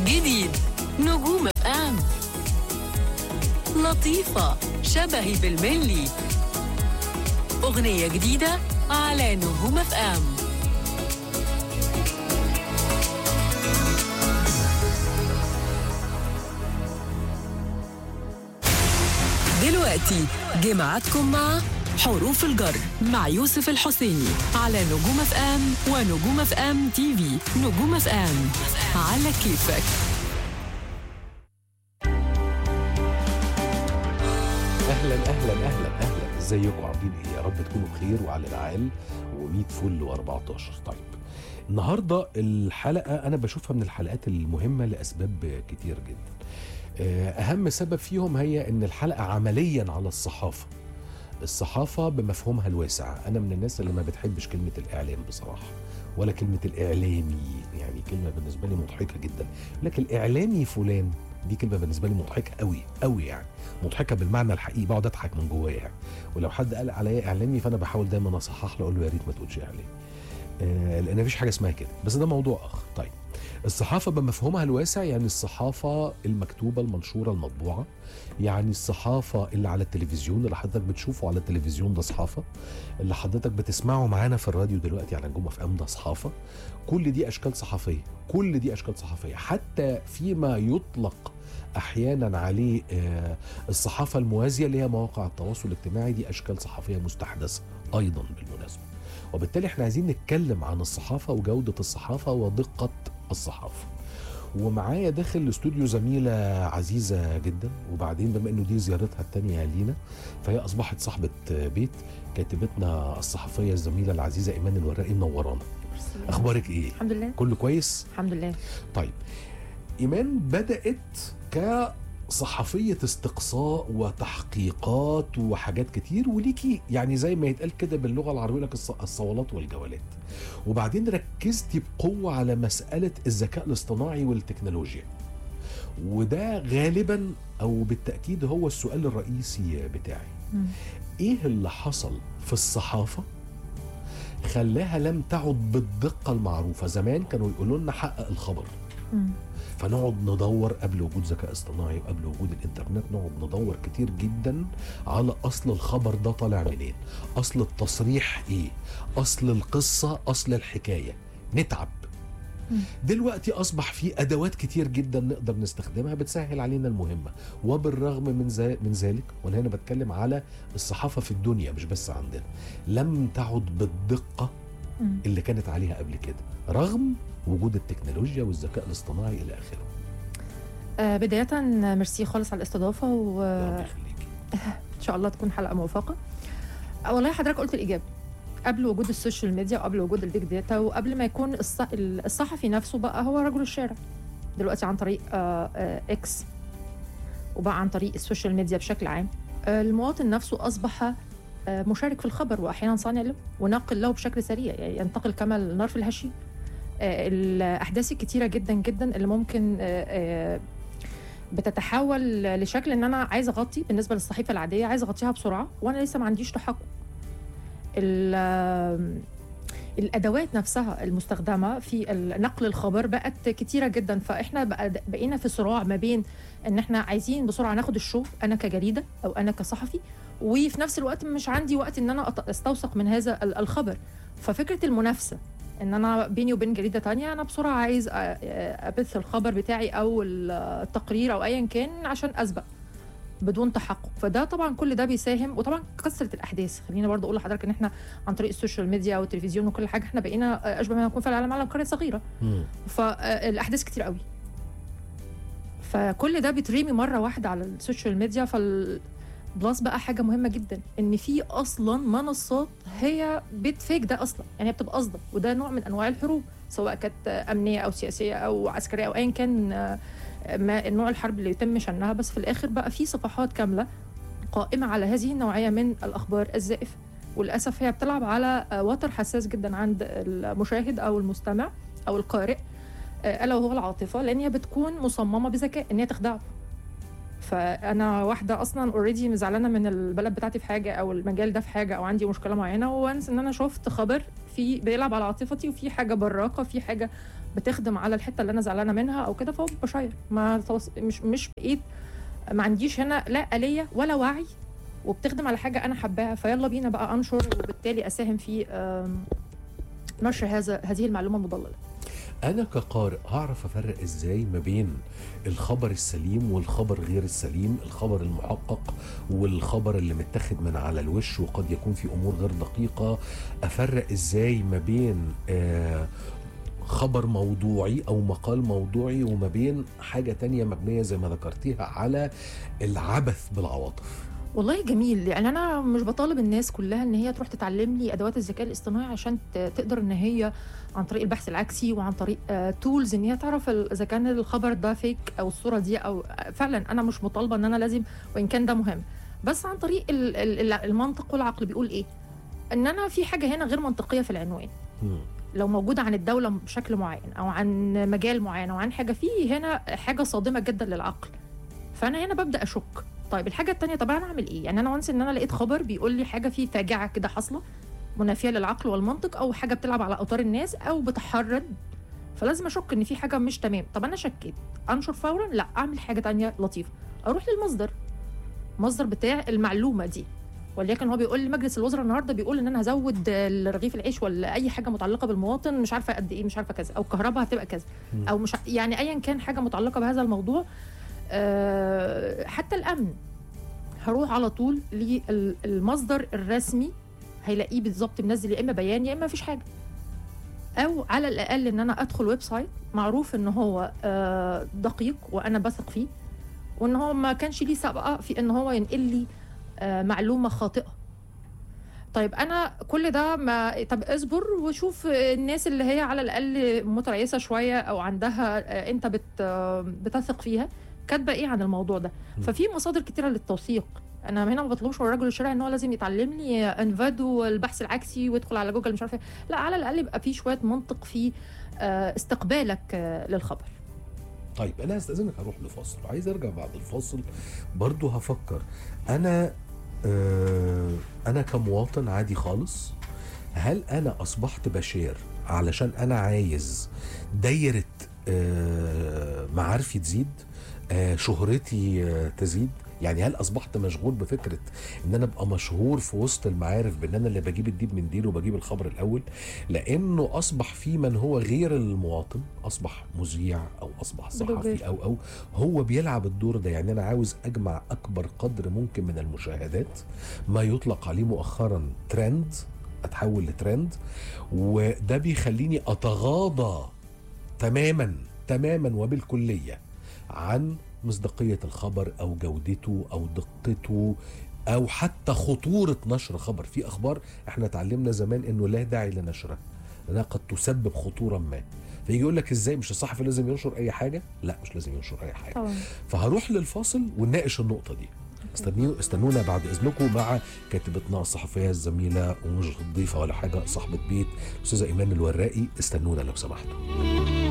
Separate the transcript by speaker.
Speaker 1: جديد نجوم اف ام لطيفة شبهي بالملي أغنية جديدة على نجوم اف ام دلوقتي جمعتكم مع حروف الجر مع يوسف الحسيني على نجوم اف ام ونجوم اف ام تي في نجوم اف ام على كيفك
Speaker 2: اهلا اهلا اهلا اهلا ازيكم عاملين ايه يا رب تكونوا بخير وعلى العال و100 فل و14 طيب النهارده الحلقه انا بشوفها من الحلقات المهمه لاسباب كتير جدا آه، اهم سبب فيهم هي ان الحلقه عمليا على الصحافه الصحافه بمفهومها الواسع انا من الناس اللي ما بتحبش كلمه الاعلام بصراحه ولا كلمه الاعلامي يعني كلمه بالنسبه لي مضحكه جدا لكن الاعلامي فلان دي كلمه بالنسبه لي مضحكه قوي قوي يعني مضحكه بالمعنى الحقيقي بقعد اضحك من جوايا يعني ولو حد قال عليا اعلامي فانا بحاول دايما اصحح له اقول له يا ريت ما تقولش اعلامي آه لان مفيش حاجه اسمها كده بس ده موضوع اخر طيب الصحافه بمفهومها الواسع يعني الصحافه المكتوبه المنشوره المطبوعه يعني الصحافه اللي على التلفزيون اللي حضرتك بتشوفه على التلفزيون ده صحافه اللي حضرتك بتسمعه معانا في الراديو دلوقتي على نجوم اف ام ده صحافه كل دي اشكال صحفيه كل دي اشكال صحفيه حتى فيما يطلق احيانا عليه آه، الصحافه الموازيه اللي هي مواقع التواصل الاجتماعي دي اشكال صحفيه مستحدثه ايضا بالمناسبه وبالتالي احنا عايزين نتكلم عن الصحافه وجوده الصحافه ودقه الصحافه ومعايا داخل الاستوديو زميله عزيزه جدا وبعدين بما انه دي زيارتها الثانيه لينا فهي اصبحت صاحبه بيت كاتبتنا الصحفيه الزميله العزيزه ايمان الوراقي منورانا اخبارك ايه
Speaker 3: الحمد لله
Speaker 2: كله كويس
Speaker 3: الحمد لله
Speaker 2: طيب ايمان بدات كصحفيه استقصاء وتحقيقات وحاجات كتير وليكي يعني زي ما يتقال كده باللغه العربيه لك الص- الصولات والجولات وبعدين ركزتي بقوه على مساله الذكاء الاصطناعي والتكنولوجيا وده غالبا او بالتاكيد هو السؤال الرئيسي بتاعي
Speaker 3: مم.
Speaker 2: ايه اللي حصل في الصحافه خلاها لم تعد بالدقه المعروفه زمان كانوا يقولوا لنا حقق الخبر
Speaker 3: مم.
Speaker 2: فنقعد ندور قبل وجود ذكاء اصطناعي وقبل وجود الانترنت نقعد ندور كتير جدا على اصل الخبر ده طالع منين اصل التصريح ايه اصل القصه اصل الحكايه نتعب
Speaker 3: مم.
Speaker 2: دلوقتي اصبح في ادوات كتير جدا نقدر نستخدمها بتسهل علينا المهمه وبالرغم من ذا- من ذلك وانا هنا بتكلم على الصحافه في الدنيا مش بس عندنا لم تعد بالدقه
Speaker 3: مم.
Speaker 2: اللي كانت عليها قبل كده رغم وجود التكنولوجيا والذكاء الاصطناعي الى اخره
Speaker 3: آه بداية ميرسي خالص على الاستضافة
Speaker 2: الله
Speaker 3: وإن
Speaker 2: يخليكي
Speaker 3: شاء الله تكون حلقة موفقة آه، والله حضرتك قلت الإجابة قبل وجود السوشيال ميديا وقبل وجود البيج داتا وقبل ما يكون الص... الصحفي نفسه بقى هو رجل الشارع دلوقتي عن طريق آه آه اكس وبقى عن طريق السوشيال ميديا بشكل عام آه المواطن نفسه أصبح آه مشارك في الخبر وأحيانا صانع له وناقل له بشكل سريع يعني ينتقل كما النار في الهشيم آه، الاحداث الكتيره جدا جدا اللي ممكن آه، آه، بتتحول لشكل ان انا عايزه اغطي بالنسبه للصحيفه العاديه عايزه اغطيها بسرعه وانا لسه ما عنديش تحقق ال- آه، الادوات نفسها المستخدمه في ال- نقل الخبر بقت كتيره جدا فاحنا بقى بقينا في صراع ما بين ان احنا عايزين بسرعه ناخد الشو انا كجريده او انا كصحفي وفي نفس الوقت مش عندي وقت ان انا أط- استوثق من هذا ال- الخبر ففكره المنافسه ان انا بيني وبين جريده تانية انا بسرعه عايز أ- ابث الخبر بتاعي او التقرير او ايا كان عشان اسبق بدون تحقق فده طبعا كل ده بيساهم وطبعا كثره الاحداث خلينا برضو اقول لحضرتك ان احنا عن طريق السوشيال ميديا والتلفزيون وكل حاجه احنا بقينا اشبه ما نكون في العالم على قريه صغيره
Speaker 2: مم.
Speaker 3: فالاحداث كتير قوي فكل ده بيترمي مره واحده على السوشيال ميديا فال بلس بقى حاجه مهمه جدا ان في اصلا منصات هي بتفيك ده اصلا يعني هي بتبقى قصده وده نوع من انواع الحروب سواء كانت امنيه او سياسيه او عسكريه او ايا كان آه، ما نوع الحرب اللي يتم شنها بس في الاخر بقى في صفحات كامله قائمه على هذه النوعيه من الاخبار الزائفه وللاسف هي بتلعب على آه، وتر حساس جدا عند المشاهد او المستمع او القارئ آه، الا وهو العاطفه لان هي بتكون مصممه بذكاء ان هي تخدعه فانا واحده اصلا اوريدي زعلانه من البلد بتاعتي في حاجه او المجال ده في حاجه او عندي مشكله معينه وانس ان انا شفت خبر في بيلعب على عاطفتي وفي حاجه براقه في حاجه بتخدم على الحته اللي انا زعلانه منها او كده فهو بشير ما توص... مش مش بقيت ما عنديش هنا لا آلية ولا وعي وبتخدم على حاجه انا حباها فيلا بينا بقى انشر وبالتالي اساهم في آم، نشر هذا هذه المعلومه المضلله
Speaker 2: انا كقارئ هعرف افرق ازاي ما بين الخبر السليم والخبر غير السليم الخبر المحقق والخبر اللي متاخد من على الوش وقد يكون في امور غير دقيقه افرق ازاي ما بين آه خبر موضوعي او مقال موضوعي وما بين حاجه تانية مبنيه زي ما ذكرتيها على العبث بالعواطف
Speaker 3: والله جميل يعني انا مش بطالب الناس كلها ان هي تروح تتعلم لي ادوات الذكاء الاصطناعي عشان ت- تقدر ان هي عن طريق البحث العكسي وعن طريق تولز ان هي تعرف ال- اذا كان الخبر ده فيك او الصوره دي او آه، فعلا انا مش مطالبه ان انا لازم وان كان ده مهم بس عن طريق ال- ال- ال- المنطق والعقل بيقول ايه ان انا في حاجه هنا غير منطقيه في العنوان
Speaker 2: مم.
Speaker 3: لو موجوده عن الدوله بشكل معين او عن مجال معين او عن حاجه في هنا حاجه صادمه جدا للعقل فانا هنا ببدا اشك طيب الحاجه التانية طب انا اعمل ايه يعني انا وانس ان انا لقيت خبر بيقول لي حاجه في فاجعه كده حاصله منافيه للعقل والمنطق او حاجه بتلعب على اوتار الناس او بتحرض فلازم اشك ان في حاجه مش تمام طب انا شكيت انشر فورا لا اعمل حاجه تانية لطيفه اروح للمصدر مصدر بتاع المعلومه دي وليكن هو بيقول لي مجلس الوزراء النهارده بيقول ان انا هزود رغيف العيش ولا اي حاجه متعلقه بالمواطن مش عارفه قد ايه مش عارفه كذا او الكهرباء هتبقى كذا
Speaker 2: مم.
Speaker 3: او مش ع- يعني ايا كان حاجه متعلقه بهذا الموضوع آه، حتى الامن هروح على طول للمصدر الرسمي هيلاقيه بالظبط منزل يا اما بيان يا اما مفيش حاجه او على الاقل ان انا ادخل ويب سايت معروف ان هو آه، دقيق وانا بثق فيه وان هو ما كانش ليه سابقه في ان هو ينقل لي آه، معلومه خاطئه طيب انا كل ده ما طب اصبر وشوف الناس اللي هي على الاقل متريسه شويه او عندها آه، انت بت آه، بتثق فيها كاتبه ايه عن الموضوع ده
Speaker 2: م.
Speaker 3: ففي مصادر كتيره للتوثيق انا هنا ما بطلبش من الراجل الشارع ان هو لازم يتعلم لي انفاد والبحث العكسي ويدخل على جوجل مش عارفه إيه. لا على الاقل يبقى في شويه منطق في آه، استقبالك آه، للخبر
Speaker 2: طيب انا هستاذنك هروح لفاصل وعايز ارجع بعد الفاصل برضو هفكر انا آه انا كمواطن عادي خالص هل انا اصبحت بشير علشان انا عايز دايره آه معارفي تزيد آه شهرتي آه تزيد يعني هل اصبحت مشغول بفكره ان انا ابقى مشهور في وسط المعارف بان انا اللي بجيب الديب من ديل وبجيب الخبر الاول لانه اصبح في من هو غير المواطن اصبح مذيع او اصبح صحفي
Speaker 3: بلوجر.
Speaker 2: او او هو بيلعب الدور ده يعني انا عاوز اجمع اكبر قدر ممكن من المشاهدات ما يطلق عليه مؤخرا ترند اتحول لترند وده بيخليني اتغاضى تماما تماما وبالكليه عن مصداقيه الخبر او جودته او دقته او حتى خطوره نشر خبر في اخبار احنا اتعلمنا زمان انه لا داعي لنشرها لانها قد تسبب خطوره ما فيجي يقول لك ازاي مش الصحفي لازم ينشر اي حاجه لا مش لازم ينشر اي حاجه
Speaker 3: طبعا
Speaker 2: فهروح للفاصل ونناقش النقطه دي استنيو استنونا بعد اذنكم مع كاتبتنا الصحفيه الزميله ومش ضيفه ولا حاجه صاحبه بيت الاستاذه ايمان الوراقي استنونا لو سمحتوا